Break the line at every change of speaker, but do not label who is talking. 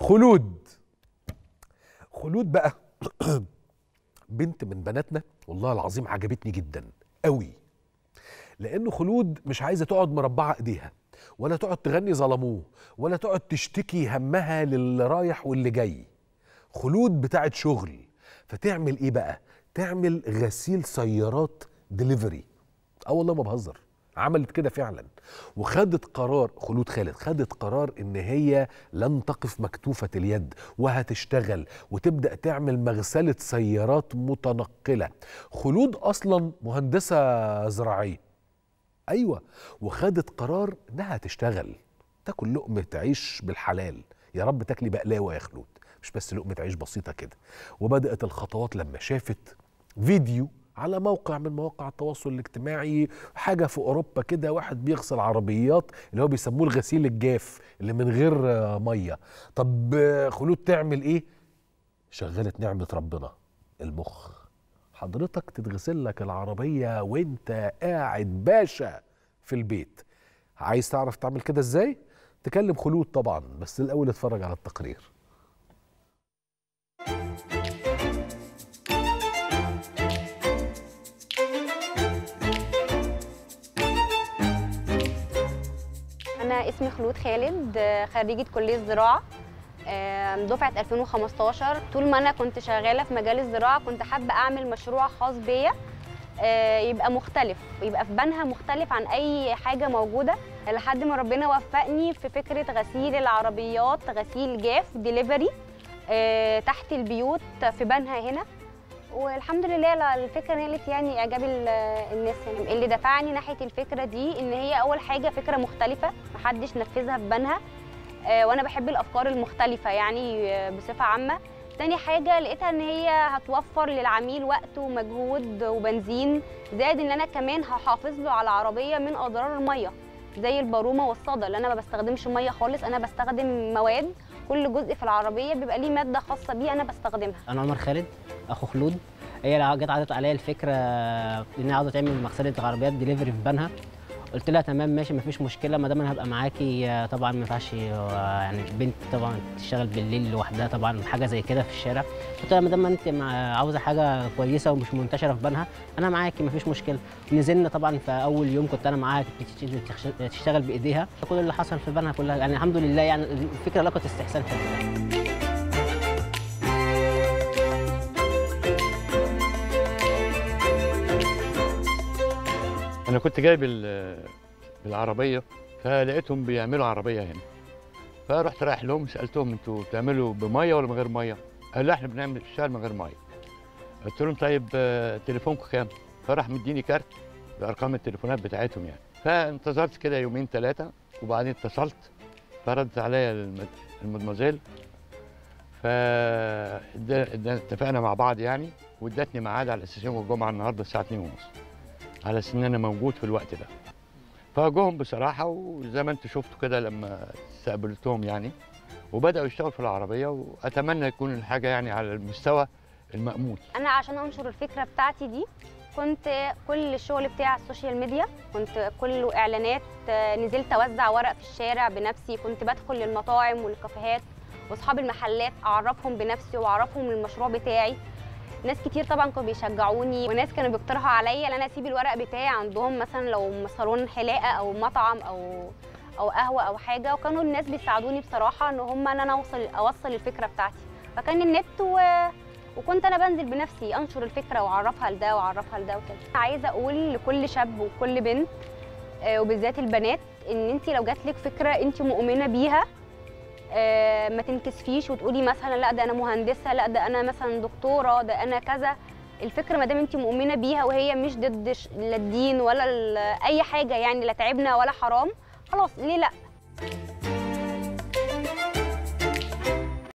خلود خلود بقى بنت من بناتنا والله العظيم عجبتني جدا قوي لان خلود مش عايزه تقعد مربعه ايديها ولا تقعد تغني ظلموه ولا تقعد تشتكي همها للي رايح واللي جاي خلود بتاعت شغل فتعمل ايه بقى تعمل غسيل سيارات دليفري اه والله ما بهزر عملت كده فعلا وخدت قرار خلود خالد خدت قرار ان هي لن تقف مكتوفة اليد وهتشتغل وتبدأ تعمل مغسلة سيارات متنقلة خلود اصلا مهندسة زراعية ايوه وخدت قرار انها تشتغل تاكل لقمة عيش بالحلال يا رب تاكلي بقلاوة يا خلود مش بس لقمة عيش بسيطة كده وبدأت الخطوات لما شافت فيديو على موقع من مواقع التواصل الاجتماعي حاجه في اوروبا كده واحد بيغسل عربيات اللي هو بيسموه الغسيل الجاف اللي من غير آه، ميه طب آه، خلود تعمل ايه شغلت نعمه ربنا المخ حضرتك تتغسل لك العربيه وانت قاعد باشا في البيت عايز تعرف تعمل كده ازاي تكلم خلود طبعا بس الاول اتفرج على التقرير
أنا اسمي خلود خالد آه، خريجة كلية زراعة آه، دفعة 2015 طول ما أنا كنت شغالة في مجال الزراعة كنت حابة أعمل مشروع خاص بيا آه، يبقى مختلف يبقى في بنها مختلف عن أي حاجة موجودة لحد ما ربنا وفقني في فكرة غسيل العربيات غسيل جاف ديليفري آه، تحت البيوت في بنها هنا والحمد لله لا- الفكره نالت يعني اعجاب ال- الناس يعني اللي دفعني ناحيه الفكره دي ان هي اول حاجه فكره مختلفه محدش نفذها في بنها آه، وانا بحب الافكار المختلفه يعني آه، بصفه عامه تاني حاجة لقيتها ان هي هتوفر للعميل وقت ومجهود وبنزين زائد ان انا كمان هحافظ له على عربية من اضرار المية زي البارومة والصدى اللي انا ما بستخدمش مية خالص انا بستخدم مواد كل جزء في العربية بيبقى ليه مادة خاصة بيه انا بستخدمها
انا عمر خالد اخو خلود هي اللي جت عرضت عليا الفكره ان هي عاوزه تعمل مغسله عربيات دليفري في بنها قلت لها تمام ماشي مفيش مشكله ما دام انا هبقى معاكي آه، طبعا ما ينفعش آه، يعني بنت طبعا تشتغل بالليل لوحدها طبعا حاجه زي كده في الشارع قلت لها ما دام انت مع- عاوزه حاجه كويسه ومش منتشره في بنها انا معاكي مفيش مشكله نزلنا طبعا في اول يوم كنت انا معاها كانت بتشت- تشتغل بايديها كل اللي حصل في بنها كلها يعني الحمد لله يعني الفكره لقت استحسان حلو يعني.
انا كنت جايب ال- بالعربيه فلقيتهم بيعملوا عربيه هنا فرحت رايح لهم سالتهم انتوا بتعملوا بميه ولا من غير ميه؟ قالوا لا احنا بنعمل بنشتغل من غير ميه قلت لهم طيب آه، تليفونكم كام؟ فراح مديني كارت بارقام التليفونات بتاعتهم يعني فانتظرت كده يومين ثلاثه وبعدين اتصلت فردت عليا الم- المدمزيل ف اتفقنا مع بعض يعني وادتني ميعاد على اساس يوم الجمعه النهارده الساعه 2 ونص على اساس ان انا موجود في الوقت ده فجوهم بصراحه وزي ما انتم شفتوا كده لما استقبلتهم يعني وبداوا يشتغلوا في العربيه واتمنى يكون الحاجه يعني على المستوى المامول
انا عشان انشر الفكره بتاعتي دي كنت كل الشغل بتاعي على السوشيال ميديا كنت كله اعلانات آه، نزلت اوزع ورق في الشارع بنفسي كنت بدخل للمطاعم والكافيهات واصحاب المحلات اعرفهم بنفسي واعرفهم المشروع بتاعي ناس كتير طبعا كانوا بيشجعوني وناس كانوا بيقترحوا عليا ان انا اسيب الورق بتاعي عندهم مثلا لو صالون حلاقه او مطعم او او قهوه او حاجه وكانوا الناس بيساعدوني بصراحه ان هم ان انا اوصل اوصل الفكره بتاعتي فكان النت و... وكنت انا بنزل بنفسي انشر الفكره واعرفها لده واعرفها لده وكده عايزه اقول لكل شاب وكل بنت آه، وبالذات البنات ان انت لو جات لك فكره انت مؤمنه بيها آه، ما تنكسفيش وتقولي مثلا لا ده انا مهندسه لا ده انا مثلا دكتوره ده انا كذا الفكره ما دام انت مؤمنه بيها وهي مش ضد ش- لا الدين ولا ال- اي حاجه يعني لا تعبنا ولا حرام خلاص ليه لا